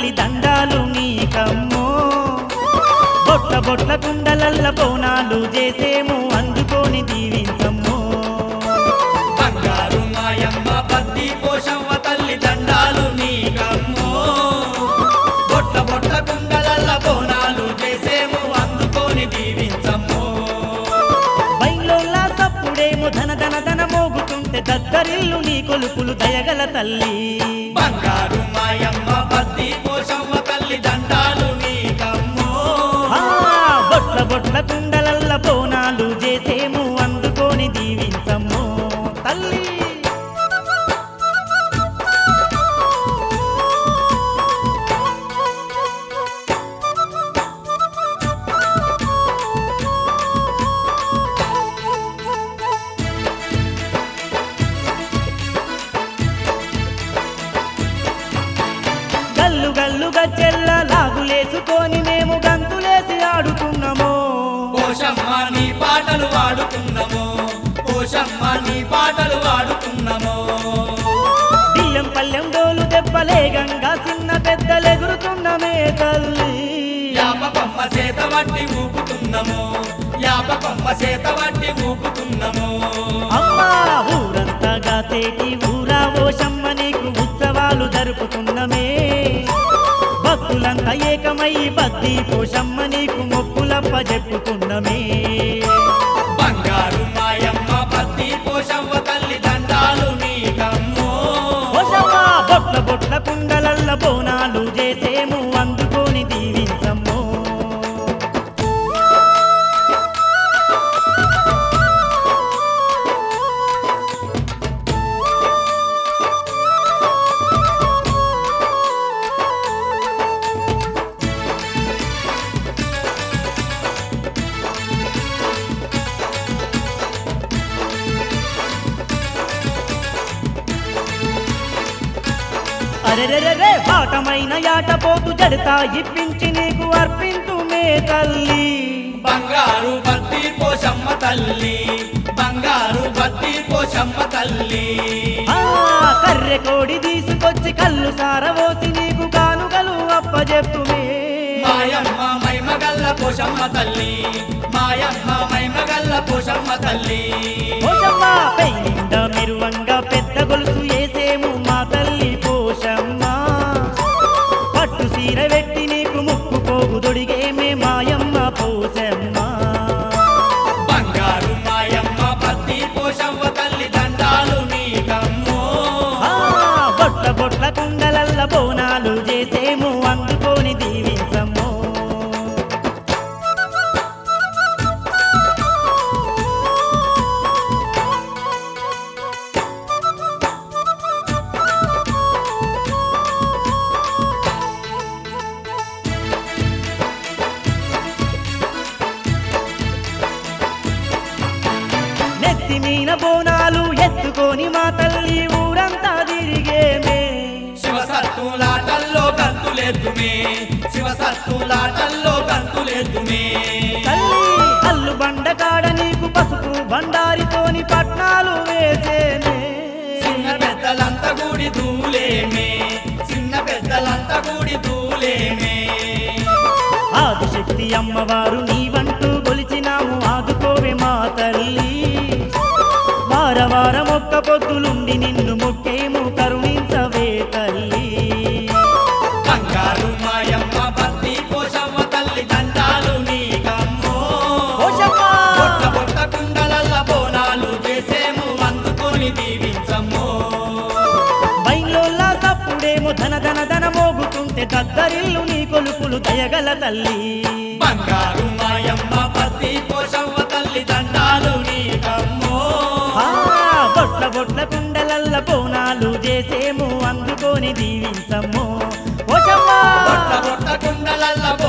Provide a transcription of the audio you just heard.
తల్లి దండాలు నీకమ్మో బొట్ల బొట్ల కుండలల్ల బోనాలు చేసేము అందుకొని దీవించమ్మో బంగారు మాయమ్మ పత్తి పోషమ్మ తల్లి దండాలు నీకమ్మో బొట్ల బొట్ల కుండలల్ల బోనాలు చేసేము అందుకొని దీవించమ్మో బైలోల్లా సప్పుడేమో ధన ధన ధన మోగుతుంటే దద్దరిల్లు నీ కొలుపులు దయగల తల్లి బంగారు మాయమ్మ పత్తి పోషమ్మ తల్లి దండాలు నీకమ్మో ఆ, బొట్ల బొట్ల కుండలల్ల బోనాలు చేసేము అందుకొని దీవించమ్మో తల్లి గల్లు గల్లు గజ్జెల్ల లాగులేసుకొని మేము గంతులేసి ఆడుకున్నాము పోషమ్మ నీ పాటలు వాడుకున్నాము పోషమ్మ నీ పాటలు వాడుకున్నాము బియ్యం పల్లెం డోలు దెబ్బలేగంగా చిన్న పెద్దలెగురుతున్నమే తల్లి యాపకొమ్మ చేత వట్టి ఊపుతున్నాము యాపకొమ్మ చేత వట్టి ఊపుతున్నాము అమ్మా ఊరంతా గాసేటి ఊరా ఓషమ్మ నీకు ఉత్సవాలు జరుపుతున్నమే భక్తులంతా ఏకమై బద్ది పోషమ్మ నీకు మొక్కులప్ప చెప్పుకున్నమే బంగారు మాయమ్మ పత్తి పోషవ్వ తల్లి దండాలు నీకమ్మో పోషమ్మ బొట్ల బొట్ల కుండలల్ల బోనాలు చేసేము అందుకొని దీవించమ్మో అరెరెరెరే బాటమైన యాటపోతు జడతా ఇప్పించి నీకు అర్పింతు మే తల్లి బంగారు బత్తి పోషమ్మ తల్లి బంగారు బత్తి పోషమ్మ తల్లి ఆ కర్రె కోడి తీసుకొచ్చి కళ్ళు సారవోసి నీకు కానుకలు అప్పజెప్పుమే మాయమ్మ మైమగల్ల పోషమ్మ తల్లి మాయమ్మ మైమగల్ల పోషమ్మ తల్లి పోషమ్మ పెయిండ మెరువంగా పెద్ద గొలుసు వేసేము మా తల్లి పోషమ్మ పట్టు సీర పెట్టి నీకు ముక్కు పోగు దొడిగేమే మాయమ్మ పోషమ్మ బంగారు మాయమ్మ పత్తి పోషవ్వ తల్లి దండాలు నీకమ్మో ఆ బొట్ల బొట్ల కుండలల్ల బోనాలు చేసేము అందుకొని దీవించమ్మో నెత్తి మీన బోనాలు ఎత్తుకొని మా తల్లి ఊరంతా తిరిగేమే శివసత్తులాటల్లో గంతులేద్దుమే శివసత్తులాటల్లో గంతులేద్దుమే తల్లి అల్లు బండకాడ నీకు పసుపు బండారితోని పట్నాలు వేసేనే చిన్న పెద్దలంతా కూడి దూలేమే చిన్న పెద్దలంతా కూడి దూలేమే ఆదిశక్తి అమ్మవారు నీవంటూ కొలిచినాము ఆదుకోవే మా తల్లి వార వారం ఒక్క పొద్దులుండి నిన్ను మొక్కేము కరుణించవే తల్లి బంగారు మాయమ్మ పత్తి పోషవ్వ తల్లి దండాలు నీకమ్మో పోషమ్మ! బొట్ట బొట్ట కుండలల్ల బోనాలు చేసేము అందుకొని దీవించమ్మో బైంలోల్లా సప్పుడేమో ధన ధన ధన మోగుతుంటే దద్దరిల్లు నీ కొలుపులు దయగల తల్లి బంగారు మాయమ్మ పత్తి పోషవ్వ తల్లి దండాలు నీకమ్మో ఆ, బొట్ల బొట్ల కుండలల్ల బోనాలు చేసేము అందుకొని దీవించమ్మో పోషమ్మ బొట్ట బొట్ట కుండలల్ల